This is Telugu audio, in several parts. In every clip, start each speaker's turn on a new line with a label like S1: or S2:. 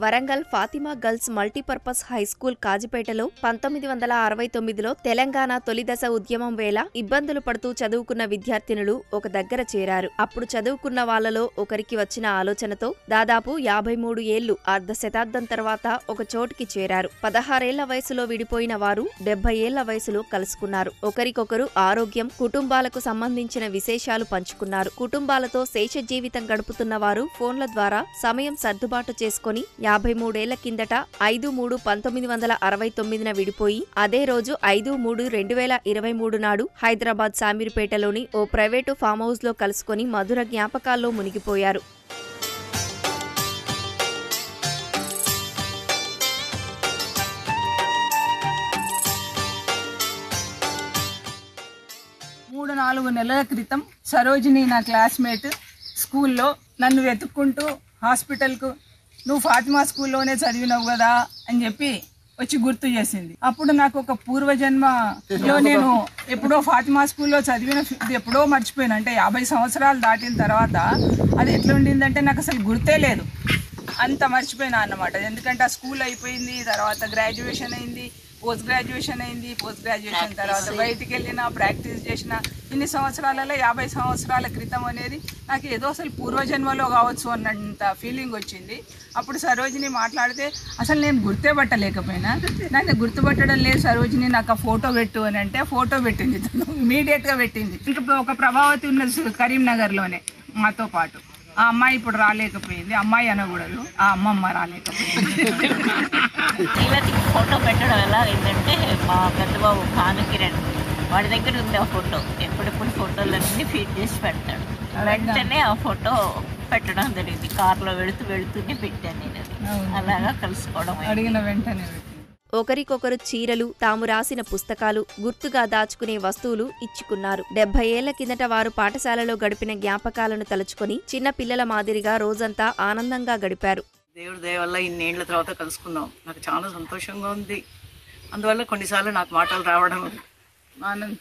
S1: Warangal Fatima girls multipurpose high school కాజిపేటలో పంతొమ్మిది వందల అరవై తొమ్మిదిలో తెలంగాణ తొలిదశ ఉద్యమం వేళ ఇబ్బందులు పడుతూ చదువుకున్న విద్యార్థినులు ఒక దగ్గర చేరారు అప్పుడు చదువుకున్న వాళ్ళలో ఒకరికి వచ్చిన ఆలోచనతో దాదాపు యాభై మూడు ఏళ్లు అర్ధ శతాబ్దం తర్వాత ఒక చోటికి చేరారు పదహారేళ్ల వయసులో విడిపోయిన వారు డెబ్బై ఏళ్ల వయసులో కలుసుకున్నారు ఒకరికొకరు ఆరోగ్యం కుటుంబాలకు సంబంధించిన విశేషాలు పంచుకున్నారు కుటుంబాలతో శేష జీవితం గడుపుతున్న వారు ఫోన్ల ద్వారా సమయం సర్దుబాటు చేసుకుని యాభై మూడేళ్ల కిందట ఐదు మూడు పంతొమ్మిది వందల అరవై తొమ్మిదిన విడిపోయి అదే రోజు ఐదు మూడు రెండు వేల ఇరవై మూడు నాడు హైదరాబాద్ సామీర్పేటలోని ఓ ప్రైవేటు ఫామ్ హౌస్ లో కలుసుకొని మధుర జ్ఞాపకాల్లో మునిగిపోయారు
S2: మూడు నాలుగు నెలల క్రితం సరోజిని నా క్లాస్మేట్ స్కూల్లో నన్ను వెతుక్కుంటూ హాస్పిటల్కు నువ్వు ఫాతిమా స్కూల్లోనే చదివినావు కదా అని చెప్పి వచ్చి గుర్తు చేసింది అప్పుడు నాకు ఒక పూర్వజన్మలో నేను ఎప్పుడో ఫాతిమా స్కూల్లో చదివిన ఫి- ఇది ఎప్పుడో మర్చిపోయాను అంటే యాభై సంవత్సరాలు దాటిన తర్వాత అది ఎట్లా ఉండిందంటే నాకు అసలు గుర్తే లేదు అంత మర్చిపోయినా అన్నమాట ఎందుకంటే ఆ స్కూల్ అయిపోయింది తర్వాత గ్రాడ్యుయేషన్ అయింది పోస్ట్ గ్రాడ్యుయేషన్ అయింది పోస్ట్ గ్రాడ్యుయేషన్ తర్వాత బయటికి వెళ్ళిన ప్రాక్టీస్ చేసిన ఇన్ని సంవత్సరాలలో యాభై సంవత్సరాల క్రితం అనేది నాకు ఏదో అసలు పూర్వజన్మలో కావచ్చు అన్నంత ఫీలింగ్ వచ్చింది అప్పుడు సరోజిని మాట్లాడితే అసలు నేను గుర్తే పట్టలేకపోయినా నాకు గుర్తుపట్టడం లేదు సరోజిని నాకు ఆ ఫోటో పెట్టు అని అంటే ఫోటో పెట్టింది తను ఇమీడియట్గా పెట్టింది ఇంకా ఒక ప్రభావతి ఉన్నది కరీంనగర్లోనే మాతో పాటు ఆ అమ్మాయి ఇప్పుడు రాలేకపోయింది అమ్మాయి అనకూడదు ఆ అమ్మమ్మ రాలేకపోయింది
S3: శ్రీవతికి ఫోటో పెట్టడం ఎలా అయిందంటే మా పెద్దబాబు భానుకిరణ్ వాడి దగ్గర ఉంది ఆ ఫోటో ఎప్పుడెప్పుడు ఫోటోలన్నీ ఫీడ్ చేసి పెడతాడు వెంటనే ఆ ఫోటో పెట్టడం జరిగింది కార్లో వెళుతూ వెళుతూనే పెట్టాను నేను అది
S2: అవును.
S3: అలాగా కలుసుకోవడం అయింది.
S2: అడిగిన వెంటనే పెట్టింది
S1: ఒకరికొకరు చీరలు తాము రాసిన పుస్తకాలు గుర్తుగా దాచుకునే వస్తువులు ఇచ్చుకున్నారు డెబ్బై ఏళ్ల కిందట వారు పాఠశాలలో గడిపిన జ్ఞాపకాలను తలుచుకొని చిన్న పిల్లల మాదిరిగా రోజంతా ఆనందంగా గడిపారు
S4: దేవుడి దయ వల్ల ఇన్నేళ్ల తర్వాత కలుసుకున్నాం నాకు చాలా సంతోషంగా ఉంది అందువల్ల కొన్నిసార్లు నాకు మాటలు రావడం
S2: ఆనంద్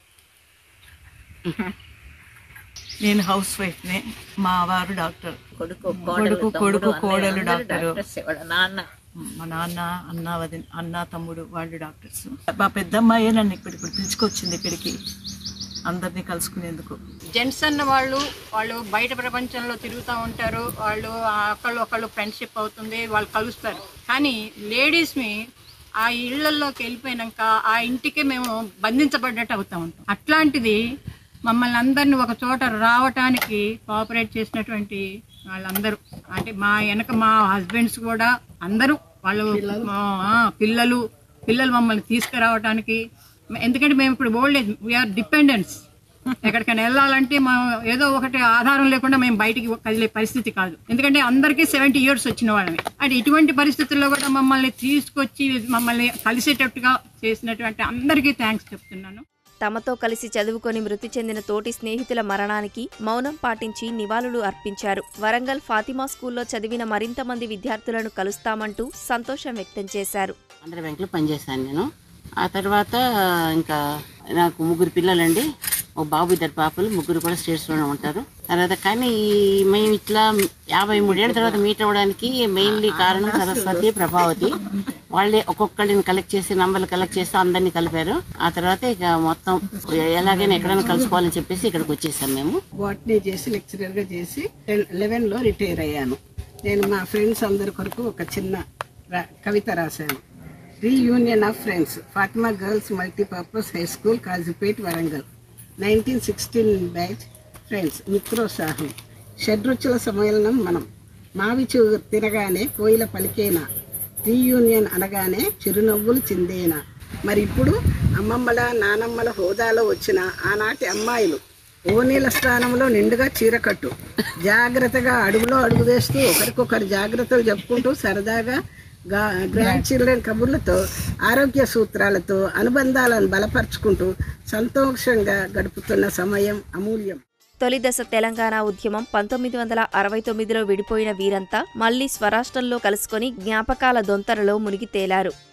S4: నేను హౌస్ వైఫ్నే మా వారు డాక్టర్
S3: కొడుకు
S4: కొడుకు,
S3: కోడలు
S4: కొడుకు,
S3: తమ్ముడు,
S4: కోడలు
S3: అందరూ
S4: డాక్టరు.
S3: డాక్టర్స్ వాళ్ళ నాన్న
S4: మా నాన్న అన్న వదిన అన్న తమ్ముడు వాళ్ళు డాక్టర్స్ మా పెద్దమ్మాయే నన్ను ఇక్కడ ఇప్పుడు పిలుచుకొచ్చింది ఇక్కడికి అందరినీ కలుసుకునేందుకు
S5: జెంట్స్ అన్న వాళ్ళు వాళ్ళు బయట ప్రపంచంలో తిరుగుతూ ఉంటారు వాళ్ళు ఒకళ్ళు ఒకళ్ళు ఫ్రెండ్షిప్ అవుతుంది వాళ్ళు కలుస్తారు కానీ లేడీస్ని ఆ ఇళ్లలోకి వెళ్ళిపోయినాక ఆ ఇంటికి మేము బంధించబడ్డట్టు అవుతా ఉంటాం అట్లాంటిది మమ్మల్ని అందరిని ఒక చోట రావటానికి కోఆపరేట్ చేసినటువంటి వాళ్ళందరూ అంటే మా వెనక మా హస్బెండ్స్ కూడా అందరూ వాళ్ళు ఆ, పిల్లలు పిల్లలు మమ్మల్ని తీసుకురావటానికి ఎందుకంటే మేము ఇప్పుడు ఓల్డ్ ఏజ్ వీఆర్ డిపెండెంట్స్ ఎక్కడికైనా వెళ్ళాలంటే మనం ఏదో ఒకటి ఆధారం లేకుండా మేము బయటికి కదిలే పరిస్థితి కాదు ఎందుకంటే అందరికీ సెవెంటీ ఇయర్స్ వచ్చిన వాళ్ళమే అంటే ఇటువంటి పరిస్థితుల్లో కూడా మమ్మల్ని తీసుకొచ్చి మమ్మల్ని కలిసేటట్టుగా చేసినటువంటి అందరికీ థ్యాంక్స్ చెప్తున్నాను
S1: తమతో కలిసి చదువుకొని మృతి చెందిన తోటి స్నేహితుల మరణానికి మౌనం పాటించి నివాళులు అర్పించారు వరంగల్ ఫాతిమా స్కూల్లో చదివిన మరింత మంది విద్యార్థులను కలుస్తామంటూ సంతోషం వ్యక్తం చేశారు
S6: ఆంధ్ర బ్యాంక్లో పనిచేశాను నేను ఆ తర్వాత ఇంకా నాకు ముగ్గురు పిల్లలండి ఓ బాబు ఇద్దరు పాపలు ముగ్గురు కూడా స్టేట్స్లోనే ఉంటారు తర్వాత కానీ ఈ మేము ఇట్లా యాభై మూడేళ్ల తర్వాత మీట్ అవ్వడానికి మెయిన్లీ కారణం సరస్వతి ప్రభావతి వాళ్ళే ఒక్కొక్కళ్ళని కలెక్ట్ చేసి నంబర్లు కలెక్ట్ చేసి అందరినీ కలిపారు ఆ తర్వాత ఇక మొత్తం ఎలాగైనా ఎక్కడైనా కలుసుకోవాలని చెప్పేసి ఇక్కడికి వచ్చేసాం మేము
S7: బాటనీ చేసి లెక్చరర్గా చేసి లెవెన్లో రిటైర్ అయ్యాను నేను మా ఫ్రెండ్స్ అందరి కొరకు ఒక చిన్న రా- కవిత రాశాను reunion of friends Fatima girls multipurpose high school Kazipet Warangal nineteen sixteen batch friends మిత్రోత్సాహం షడ్రుచుల సమ్మేళనం మనం మావి చూ తినగానే కోయిల పలికేనా రీయూనియన్ అనగానే చిరునవ్వులు చిందేనా మరి ఇప్పుడు అమ్మమ్మల నానమ్మల హోదాలో వచ్చిన ఆనాటి అమ్మాయిలు ఓనీల స్థానంలో నిండుగా చీరకట్టు జాగ్రత్తగా అడుగులో అడుగు వేస్తూ ఒకరికొకరు జాగ్రత్తలు చెప్పుకుంటూ సరదాగా గా గ్రాండ్ చిల్డ్రన్ కబుర్లతో ఆరోగ్య సూత్రాలతో అనుబంధాలను బలపరుచుకుంటూ సంతోషంగా గడుపుతున్న సమయం అమూల్యం
S1: తొలిదశ తెలంగాణ ఉద్యమం పంతొమ్మిది వందల అరవై తొమ్మిదిలో విడిపోయిన వీరంతా మళ్లీ స్వరాష్ట్రంలో కలుసుకొని జ్ఞాపకాల దొంతరలో మునిగి తేలారు